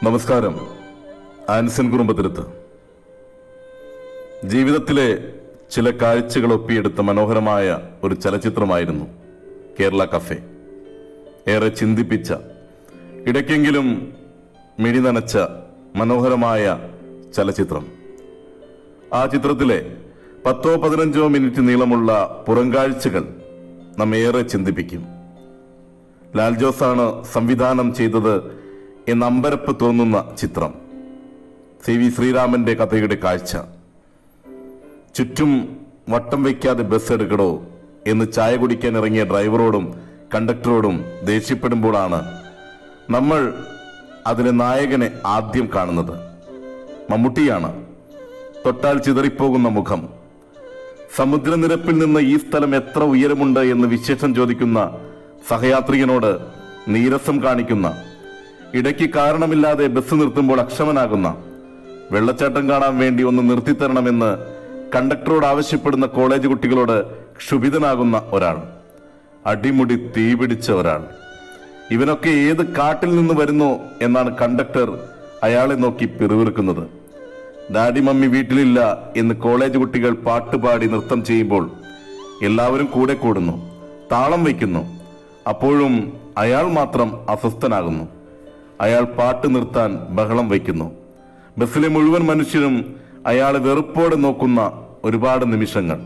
നമസ്കാരം ആൻസൺ കുടുംബത്തിലെത്ത് ജീവിതത്തിലെ ചില കാഴ്ചകൾ ഒപ്പിയെടുത്ത മനോഹരമായ ഒരു ചലച്ചിത്രമായിരുന്നു കേരള കഫേ ഏറെ ചിന്തിപ്പിച്ച ഇടയ്ക്കെങ്കിലും മിഴി നനച്ച മനോഹരമായ ചലച്ചിത്രം ആ ചിത്രത്തിലെ പത്തോ പതിനഞ്ചോ മിനിറ്റ് നീളമുള്ള പുറംകാഴ്ചകൾ നമ്മെ ഏറെ ചിന്തിപ്പിക്കും ലാൽ ജോസാണ് സംവിധാനം ചെയ്തത് എന്ന് അമ്പരപ്പ് തോന്നുന്ന ചിത്രം സി വി ശ്രീരാമന്റെ കഥയുടെ കാഴ്ച ചുറ്റും വട്ടം വയ്ക്കാതെ ബസ് എടുക്കടോ എന്ന് ചായ കുടിക്കാൻ ഇറങ്ങിയ ഡ്രൈവറോടും കണ്ടക്ടറോടും ദേഷ്യപ്പെടുമ്പോഴാണ് നമ്മൾ അതിലെ നായകനെ ആദ്യം കാണുന്നത് മമ്മൂട്ടിയാണ് തൊട്ടാൽ ചിതറിപ്പോകുന്ന മുഖം സമുദ്രനിരപ്പിൽ നിന്ന് ഈ സ്ഥലം എത്ര ഉയരമുണ്ട് എന്ന് വിശേഷം ചോദിക്കുന്ന സഹയാത്രികനോട് നീരസം കാണിക്കുന്ന ഇടയ്ക്ക് കാരണമില്ലാതെ ബസ് നിർത്തുമ്പോൾ അക്ഷമനാകുന്ന വെള്ളച്ചാട്ടം കാണാൻ വേണ്ടി ഒന്ന് നിർത്തിത്തരണമെന്ന് കണ്ടക്ടറോട് ആവശ്യപ്പെടുന്ന കോളേജ് കുട്ടികളോട് ക്ഷുഭിതനാകുന്ന ഒരാൾ അടിമുടി തീപിടിച്ച ഒരാൾ ഇവനൊക്കെ ഏത് കാട്ടിൽ നിന്ന് വരുന്നു എന്നാണ് കണ്ടക്ടർ അയാളെ നോക്കി പിറുവിറുക്കുന്നത് ഡാഡി മമ്മി വീട്ടിലില്ല എന്ന് കോളേജ് കുട്ടികൾ പാട്ടുപാടി നൃത്തം ചെയ്യുമ്പോൾ എല്ലാവരും കൂടെ കൂടുന്നു താളം വയ്ക്കുന്നു അപ്പോഴും അയാൾ മാത്രം അസ്വസ്ഥനാകുന്നു അയാൾ പാട്ട് നിർത്താൻ ബഹളം വയ്ക്കുന്നു ബസ്സിലെ മുഴുവൻ മനുഷ്യരും അയാളെ വെറുപ്പോടെ നോക്കുന്ന ഒരുപാട് നിമിഷങ്ങൾ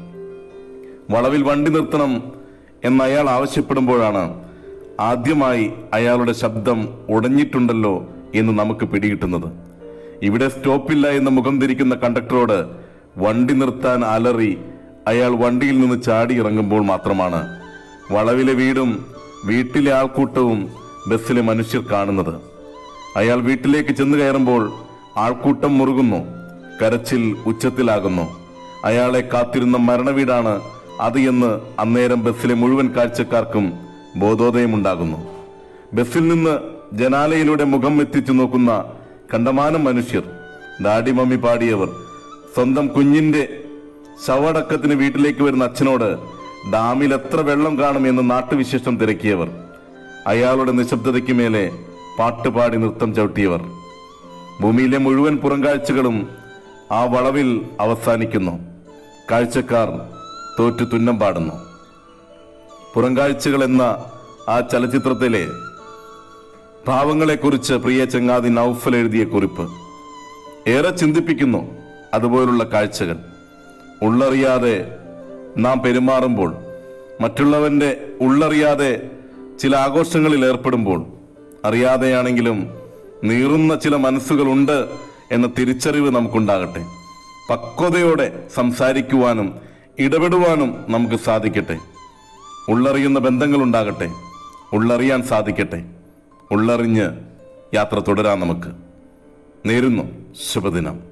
വളവിൽ വണ്ടി നിർത്തണം എന്ന് അയാൾ ആവശ്യപ്പെടുമ്പോഴാണ് ആദ്യമായി അയാളുടെ ശബ്ദം ഉടഞ്ഞിട്ടുണ്ടല്ലോ എന്ന് നമുക്ക് പിടികിട്ടുന്നത് ഇവിടെ സ്റ്റോപ്പില്ല എന്ന് മുഖം തിരിക്കുന്ന കണ്ടക്ടറോട് വണ്ടി നിർത്താൻ അലറി അയാൾ വണ്ടിയിൽ നിന്ന് ചാടി ഇറങ്ങുമ്പോൾ മാത്രമാണ് വളവിലെ വീടും വീട്ടിലെ ആൾക്കൂട്ടവും ബസ്സിലെ മനുഷ്യർ കാണുന്നത് അയാൾ വീട്ടിലേക്ക് ചെന്ന് കയറുമ്പോൾ ആൾക്കൂട്ടം മുറുകുന്നു കരച്ചിൽ ഉച്ചത്തിലാകുന്നു അയാളെ കാത്തിരുന്ന മരണവീടാണ് അത് എന്ന് അന്നേരം ബസ്സിലെ മുഴുവൻ കാഴ്ചക്കാർക്കും ബോധോദയമുണ്ടാകുന്നു ബസ്സിൽ നിന്ന് ജനാലയിലൂടെ മുഖം എത്തിച്ചു നോക്കുന്ന കണ്ടമാനം മനുഷ്യർ ഡാഡി മമ്മി പാടിയവർ സ്വന്തം കുഞ്ഞിന്റെ ശവടക്കത്തിന് വീട്ടിലേക്ക് വരുന്ന അച്ഛനോട് ഡാമിൽ എത്ര വെള്ളം കാണുമെന്ന് നാട്ടുവിശേഷം തിരക്കിയവർ അയാളുടെ നിശബ്ദതയ്ക്ക് മേലെ പാട്ടുപാടി നൃത്തം ചവിട്ടിയവർ ഭൂമിയിലെ മുഴുവൻ പുറംകാഴ്ചകളും ആ വളവിൽ അവസാനിക്കുന്നു കാഴ്ചക്കാർ തോറ്റു തുന്നം പാടുന്നു പുറംകാഴ്ചകൾ എന്ന ആ ചലച്ചിത്രത്തിലെ ഭാവങ്ങളെക്കുറിച്ച് പ്രിയ ചങ്ങാതി നൌഫൽ എഴുതിയ കുറിപ്പ് ഏറെ ചിന്തിപ്പിക്കുന്നു അതുപോലുള്ള കാഴ്ചകൾ ഉള്ളറിയാതെ നാം പെരുമാറുമ്പോൾ മറ്റുള്ളവന്റെ ഉള്ളറിയാതെ ചില ആഘോഷങ്ങളിൽ ഏർപ്പെടുമ്പോൾ അറിയാതെയാണെങ്കിലും നീറുന്ന ചില മനസ്സുകളുണ്ട് എന്ന തിരിച്ചറിവ് നമുക്കുണ്ടാകട്ടെ പക്വതയോടെ സംസാരിക്കുവാനും ഇടപെടുവാനും നമുക്ക് സാധിക്കട്ടെ ഉള്ളറിയുന്ന ബന്ധങ്ങളുണ്ടാകട്ടെ ഉള്ളറിയാൻ സാധിക്കട്ടെ ഉള്ളറിഞ്ഞ് യാത്ര തുടരാം നമുക്ക് നേരുന്നു ശുഭദിനം